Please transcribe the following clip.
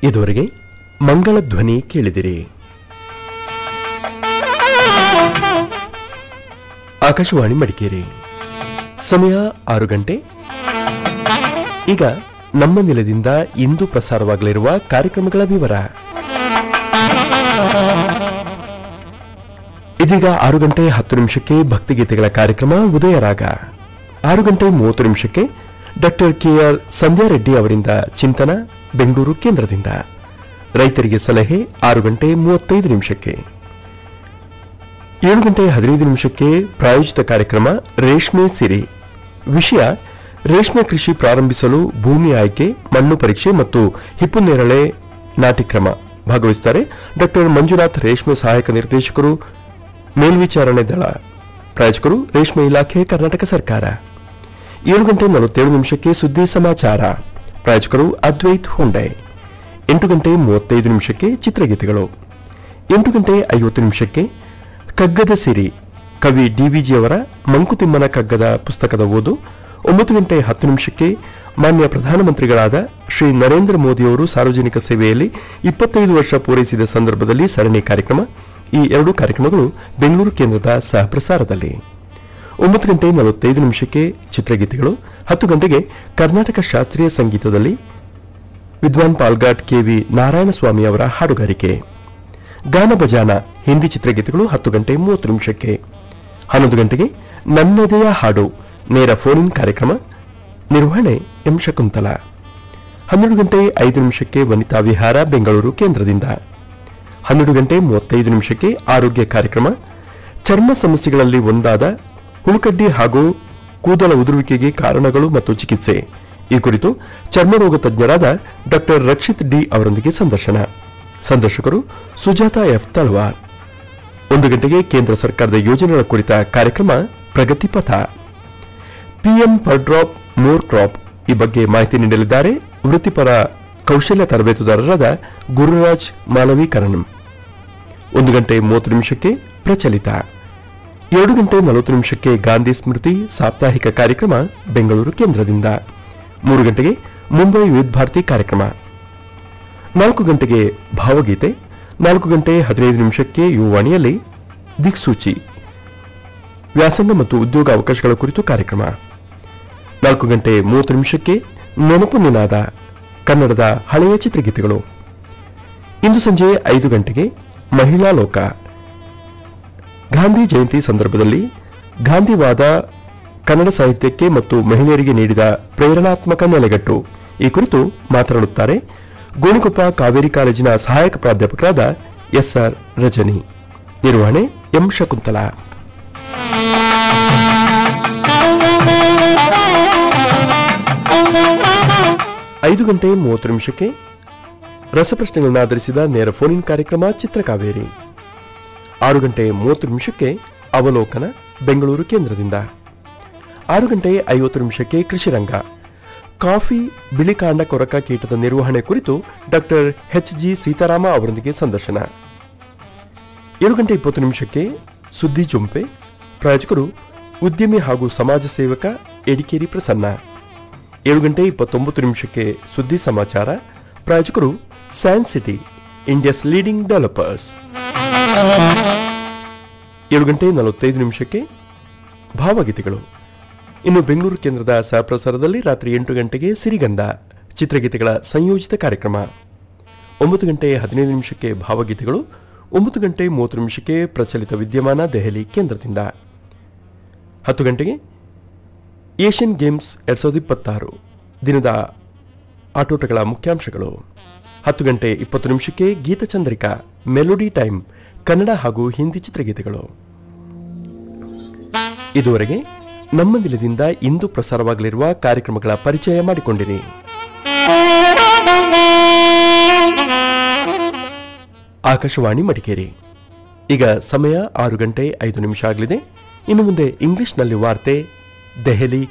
ಇದುವರೆಗೆ ಮಂಗಳ ಧ್ವನಿ ಕೇಳಿದಿರಿ ಆಕಾಶವಾಣಿ ಮಡಿಕೇರಿ ಸಮಯ ಆರು ಗಂಟೆ ಈಗ ನಮ್ಮ ನೆಲದಿಂದ ಇಂದು ಪ್ರಸಾರವಾಗಲಿರುವ ಕಾರ್ಯಕ್ರಮಗಳ ವಿವರ ಇದೀಗ ಆರು ಗಂಟೆ ಹತ್ತು ನಿಮಿಷಕ್ಕೆ ಭಕ್ತಿಗೀತೆಗಳ ಕಾರ್ಯಕ್ರಮ ಉದಯರಾಗ ಆರು ಗಂಟೆ ಮೂವತ್ತು ನಿಮಿಷಕ್ಕೆ ಡಾಕ್ಟರ್ ಕೆಆರ್ ಸಂಧ್ಯಾ ರೆಡ್ಡಿ ಅವರಿಂದ ಚಿಂತನ ಬೆಂಗಳೂರು ಕೇಂದ್ರದಿಂದ ರೈತರಿಗೆ ಸಲಹೆ ಆರು ಗಂಟೆ ಮೂವತ್ತೈದು ನಿಮಿಷಕ್ಕೆ ಏಳು ಗಂಟೆ ಹದಿನೈದು ನಿಮಿಷಕ್ಕೆ ಪ್ರಾಯೋಜಿತ ಕಾರ್ಯಕ್ರಮ ರೇಷ್ಮೆ ಸಿರಿ ವಿಷಯ ರೇಷ್ಮೆ ಕೃಷಿ ಪ್ರಾರಂಭಿಸಲು ಭೂಮಿ ಆಯ್ಕೆ ಮಣ್ಣು ಪರೀಕ್ಷೆ ಮತ್ತು ಹಿಪ್ಪು ನೇರಳೆ ನಾಟಿಕ್ರಮ ಭಾಗವಹಿಸುತ್ತಾರೆ ಡಾಕ್ಟರ್ ಮಂಜುನಾಥ್ ರೇಷ್ಮೆ ಸಹಾಯಕ ನಿರ್ದೇಶಕರು ಮೇಲ್ವಿಚಾರಣೆ ದಳ ಪ್ರಾಯೋಜಕರು ರೇಷ್ಮೆ ಇಲಾಖೆ ಕರ್ನಾಟಕ ಸರ್ಕಾರ ಏಳು ಗಂಟೆ ನಲವತ್ತೇಳು ನಿಮಿಷಕ್ಕೆ ಸುದ್ದಿ ಸಮಾಚಾರ ಪ್ರಾಯೋಜಕರು ಅದ್ವೈತ್ ಹುಂಡೈ ಎಂಟು ಗಂಟೆ ಮೂವತ್ತೈದು ನಿಮಿಷಕ್ಕೆ ಚಿತ್ರಗೀತೆಗಳು ಎಂಟು ಗಂಟೆ ಐವತ್ತು ನಿಮಿಷಕ್ಕೆ ಕಗ್ಗದ ಸಿರಿ ಕವಿ ಡಿವಿಜಿಯವರ ಮಂಕುತಿಮ್ಮನ ಕಗ್ಗದ ಪುಸ್ತಕದ ಓದು ಒಂಬತ್ತು ಗಂಟೆ ಹತ್ತು ನಿಮಿಷಕ್ಕೆ ಮಾನ್ಯ ಪ್ರಧಾನಮಂತ್ರಿಗಳಾದ ಶ್ರೀ ನರೇಂದ್ರ ಮೋದಿಯವರು ಸಾರ್ವಜನಿಕ ಸೇವೆಯಲ್ಲಿ ಇಪ್ಪತ್ತೈದು ವರ್ಷ ಪೂರೈಸಿದ ಸಂದರ್ಭದಲ್ಲಿ ಸರಣಿ ಕಾರ್ಯಕ್ರಮ ಈ ಎರಡೂ ಕಾರ್ಯಕ್ರಮಗಳು ಬೆಂಗಳೂರು ಕೇಂದ್ರದ ಸಹಪ್ರಸಾರದಲ್ಲಿ ಒಂಬತ್ತು ಗಂಟೆ ನಲವತ್ತೈದು ನಿಮಿಷಕ್ಕೆ ಚಿತ್ರಗೀತೆಗಳು ಹತ್ತು ಗಂಟೆಗೆ ಕರ್ನಾಟಕ ಶಾಸ್ತ್ರೀಯ ಸಂಗೀತದಲ್ಲಿ ವಿದ್ವಾನ್ ಪಾಲ್ಗಾಟ್ ಕೆವಿ ನಾರಾಯಣಸ್ವಾಮಿ ಅವರ ಹಾಡುಗಾರಿಕೆ ಗಾನ ಬಜಾನ ಹಿಂದಿ ಚಿತ್ರಗೀತೆಗಳು ಹತ್ತು ಗಂಟೆ ಮೂವತ್ತು ನಿಮಿಷಕ್ಕೆ ಹನ್ನೊಂದು ಗಂಟೆಗೆ ನನ್ನದೆಯ ಹಾಡು ನೇರ ಫೋನ್ ಇನ್ ಕಾರ್ಯಕ್ರಮ ನಿರ್ವಹಣೆ ಎಂ ಶಕುಂತಲ ಹನ್ನೆರಡು ಗಂಟೆ ಐದು ನಿಮಿಷಕ್ಕೆ ವನಿತಾ ವಿಹಾರ ಬೆಂಗಳೂರು ಕೇಂದ್ರದಿಂದ ಹನ್ನೆರಡು ಗಂಟೆ ಮೂವತ್ತೈದು ನಿಮಿಷಕ್ಕೆ ಆರೋಗ್ಯ ಕಾರ್ಯಕ್ರಮ ಚರ್ಮ ಸಮಸ್ಯೆಗಳಲ್ಲಿ ಒಂದಾದ ಹುಳುಕಡ್ಡಿ ಹಾಗೂ ಕೂದಲ ಉದುರುವಿಕೆಗೆ ಕಾರಣಗಳು ಮತ್ತು ಚಿಕಿತ್ಸೆ ಈ ಕುರಿತು ಚರ್ಮರೋಗ ತಜ್ಞರಾದ ಡಾಕ್ಟರ್ ರಕ್ಷಿತ್ ಡಿ ಅವರೊಂದಿಗೆ ಸಂದರ್ಶನ ಸಂದರ್ಶಕರು ಸುಜಾತಾ ಎಫ್ ತಳವಾರ್ ಒಂದು ಗಂಟೆಗೆ ಕೇಂದ್ರ ಸರ್ಕಾರದ ಯೋಜನೆಗಳ ಕುರಿತ ಕಾರ್ಯಕ್ರಮ ಪ್ರಗತಿ ಪಥ PM per drop more crop ಈ ಬಗ್ಗೆ ಮಾಹಿತಿ ನೀಡಲಿದ್ದಾರೆ ವೃತ್ತಿಪರ ಕೌಶಲ್ಯ ತರಬೇತುದಾರರಾದ ಗುರುರಾಜ್ ಮಾಲವೀಕರಣಂ ಒಂದು ಗಂಟೆ ಮೂವತ್ತು ನಿಮಿಷಕ್ಕೆ ಪ್ರಚಲಿತ ಎರಡು ಗಂಟೆ ನಲವತ್ತು ನಿಮಿಷಕ್ಕೆ ಗಾಂಧಿ ಸ್ಮೃತಿ ಸಾಪ್ತಾಹಿಕ ಕಾರ್ಯಕ್ರಮ ಬೆಂಗಳೂರು ಕೇಂದ್ರದಿಂದ ಮೂರು ಗಂಟೆಗೆ ಮುಂಬೈ ವಿವಿಧ ಭಾರತಿ ಕಾರ್ಯಕ್ರಮ ನಾಲ್ಕು ಗಂಟೆಗೆ ಭಾವಗೀತೆ ನಾಲ್ಕು ಗಂಟೆ ಹದಿನೈದು ನಿಮಿಷಕ್ಕೆ ಯುವವಾಣಿಯಲ್ಲಿ ದಿಕ್ಸೂಚಿ ವ್ಯಾಸಂಗ ಮತ್ತು ಉದ್ಯೋಗ ಅವಕಾಶಗಳ ಕುರಿತು ಕಾರ್ಯಕ್ರಮ ನಾಲ್ಕು ಗಂಟೆ ಮೂವತ್ತು ನಿಮಿಷಕ್ಕೆ ನೆನಪು ನಿನಾದ ಕನ್ನಡದ ಹಳೆಯ ಚಿತ್ರಗೀತೆಗಳು ಇಂದು ಸಂಜೆ ಐದು ಗಂಟೆಗೆ ಮಹಿಳಾ ಲೋಕ ಗಾಂಧಿ ಜಯಂತಿ ಸಂದರ್ಭದಲ್ಲಿ ಗಾಂಧಿವಾದ ಕನ್ನಡ ಸಾಹಿತ್ಯಕ್ಕೆ ಮತ್ತು ಮಹಿಳೆಯರಿಗೆ ನೀಡಿದ ಪ್ರೇರಣಾತ್ಮಕ ನೆಲೆಗಟ್ಟು ಈ ಕುರಿತು ಮಾತನಾಡುತ್ತಾರೆ ಗೋಣಿಕೊಪ್ಪ ಕಾವೇರಿ ಕಾಲೇಜಿನ ಸಹಾಯಕ ಪ್ರಾಧ್ಯಾಪಕರಾದ ಎಸ್ಆರ್ ರಜನಿ ನಿರ್ವಹಣೆ ಎಂ ಶಕುಂತಲಾ ಐದು ಗಂಟೆ ಮೂವತ್ತು ನಿಮಿಷಕ್ಕೆ ರಸಪ್ರಶ್ನೆಗಳನ್ನು ಆಧರಿಸಿದ ನೇರ ಫೋನ್ ಇನ್ ಕಾರ್ಯಕ್ರಮ ಚಿತ್ರಕಾವೇರಿ ಆರು ಗಂಟೆ ಮೂವತ್ತು ನಿಮಿಷಕ್ಕೆ ಅವಲೋಕನ ಬೆಂಗಳೂರು ಕೇಂದ್ರದಿಂದ ಆರು ಗಂಟೆ ಐವತ್ತು ನಿಮಿಷಕ್ಕೆ ಕೃಷಿರಂಗ ಕಾಫಿ ಬಿಳಿಕಾಂಡ ಕೊರಕ ಕೀಟದ ನಿರ್ವಹಣೆ ಕುರಿತು ಡಾಕ್ಟರ್ ಎಚ್ ಜಿ ಸೀತಾರಾಮ ಅವರೊಂದಿಗೆ ಸಂದರ್ಶನ ಏಳು ಗಂಟೆ ಇಪ್ಪತ್ತು ನಿಮಿಷಕ್ಕೆ ಸುದ್ದಿ ಜೊಂಪೆ ಪ್ರಾಯೋಜಕರು ಉದ್ಯಮಿ ಹಾಗೂ ಸಮಾಜ ಸೇವಕ ಎಡಿಕೇರಿ ಪ್ರಸನ್ನ ಏಳು ಗಂಟೆ ಇಪ್ಪತ್ತೊಂಬತ್ತು ನಿಮಿಷಕ್ಕೆ ಸುದ್ದಿ ಸಮಾಚಾರ ಪ್ರಾಯೋಜಕರು San City India's leading developers ಏಳು ಗಂಟೆ ನಲವತ್ತೈದು ನಿಮಿಷಕ್ಕೆ ಭಾವಗೀತೆಗಳು ಇನ್ನು ಬೆಂಗಳೂರು ಕೇಂದ್ರದ ಸಹಪ್ರಸಾರದಲ್ಲಿ ರಾತ್ರಿ ಎಂಟು ಗಂಟೆಗೆ ಸಿರಿಗಂಧ ಚಿತ್ರಗೀತೆಗಳ ಸಂಯೋಜಿತ ಕಾರ್ಯಕ್ರಮ ಒಂಬತ್ತು ಗಂಟೆ ಹದಿನೈದು ನಿಮಿಷಕ್ಕೆ ಭಾವಗೀತೆಗಳು ಒಂಬತ್ತು ಗಂಟೆ ಮೂವತ್ತು ನಿಮಿಷಕ್ಕೆ ಪ್ರಚಲಿತ ವಿದ್ಯಮಾನ ದೆಹಲಿ ಕೇಂದ್ರದಿಂದ ಹತ್ತು ಗಂಟೆಗೆ ಏಷ್ಯನ್ ಗೇಮ್ಸ್ ಎರಡ್ ಸಾವಿರದ ಇಪ್ಪತ್ತಾರು ದಿನದ ಆಟೋಟಗಳ ಮುಖ್ಯಾಂಶಗಳು ಹತ್ತು ಗಂಟೆ ಇಪ್ಪತ್ತು ನಿಮಿಷಕ್ಕೆ ಗೀತಚಂದ್ರಿಕಾ ಮೆಲೋಡಿ ಟೈಮ್ ಕನ್ನಡ ಹಾಗೂ ಹಿಂದಿ ಚಿತ್ರಗೀತೆಗಳು ಇದುವರೆಗೆ ನಮ್ಮ ದಿನದಿಂದ ಇಂದು ಪ್ರಸಾರವಾಗಲಿರುವ ಕಾರ್ಯಕ್ರಮಗಳ ಪರಿಚಯ ಮಾಡಿಕೊಂಡಿರಿ ಆಕಾಶವಾಣಿ ಮಡಿಕೇರಿ ಈಗ ಸಮಯ ಆರು ಗಂಟೆ ಐದು ನಿಮಿಷ ಆಗಲಿದೆ ಇನ್ನು ಮುಂದೆ ಇಂಗ್ಲಿಷ್ನಲ್ಲಿ ವಾರ್ತೆ ದೆಹಲಿ